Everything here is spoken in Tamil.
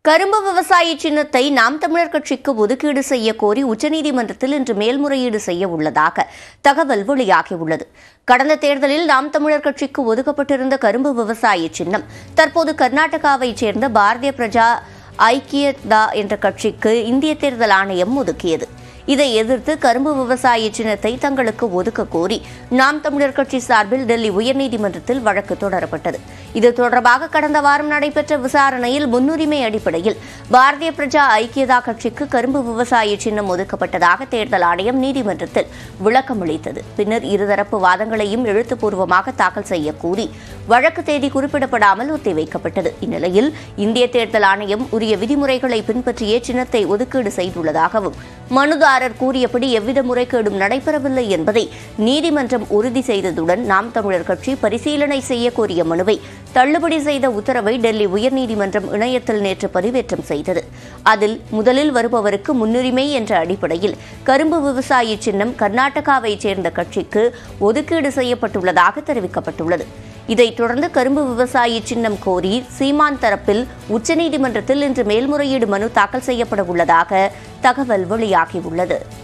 கரும்பு விவசாய சின்னத்தை நாம் தமிழர் கட்சிக்கு ஒதுக்கீடு செய்ய கோரி உச்சநீதிமன்றத்தில் இன்று மேல்முறையீடு செய்ய உள்ளதாக தகவல் வெளியாகியுள்ளது கடந்த தேர்தலில் நாம் தமிழர் கட்சிக்கு ஒதுக்கப்பட்டிருந்த கரும்பு விவசாய சின்னம் தற்போது கர்நாடகாவைச் சேர்ந்த பாரதிய பிரஜா ஐக்கியதா என்ற கட்சிக்கு இந்திய தேர்தல் ஆணையம் ஒதுக்கியது இதை எதிர்த்து கரும்பு விவசாய சின்னத்தை தங்களுக்கு ஒதுக்க கோரி நாம் தமிழர் கட்சி சார்பில் டெல்லி உயர்நீதிமன்றத்தில் வழக்கு தொடரப்பட்டது இது தொடர்பாக கடந்த வாரம் நடைபெற்ற விசாரணையில் முன்னுரிமை அடிப்படையில் பாரதிய பிரஜா ஐக்கியதா கட்சிக்கு கரும்பு விவசாய சின்னம் ஒதுக்கப்பட்டதாக தேர்தல் ஆணையம் நீதிமன்றத்தில் விளக்கம் அளித்தது பின்னர் இருதரப்பு வாதங்களையும் எழுத்துப்பூர்வமாக தாக்கல் செய்ய கூறி வழக்கு தேதி குறிப்பிடப்படாமல் ஒத்திவைக்கப்பட்டது இந்நிலையில் இந்திய தேர்தல் ஆணையம் உரிய விதிமுறைகளை பின்பற்றியே சின்னத்தை ஒதுக்கீடு செய்துள்ளதாகவும் மனுதாரர் கூறியபடி எவ்வித முறைகேடும் நடைபெறவில்லை என்பதை நீதிமன்றம் உறுதி செய்ததுடன் நாம் தமிழர் கட்சி பரிசீலனை செய்ய கோரிய மனுவை தள்ளுபடி செய்த உத்தரவை டெல்லி உயர்நீதிமன்றம் இணையத்தில் நேற்று பதிவேற்றம் செய்தது அதில் முதலில் வருபவருக்கு முன்னுரிமை என்ற அடிப்படையில் கரும்பு விவசாய சின்னம் கர்நாடகாவைச் சேர்ந்த கட்சிக்கு ஒதுக்கீடு செய்யப்பட்டுள்ளதாக தெரிவிக்கப்பட்டுள்ளது இதைத் தொடர்ந்து கரும்பு விவசாயி சின்னம் கோரி சீமான் தரப்பில் உச்சநீதிமன்றத்தில் இன்று மேல்முறையீடு மனு தாக்கல் செய்யப்பட உள்ளதாக தகவல் வெளியாகியுள்ளது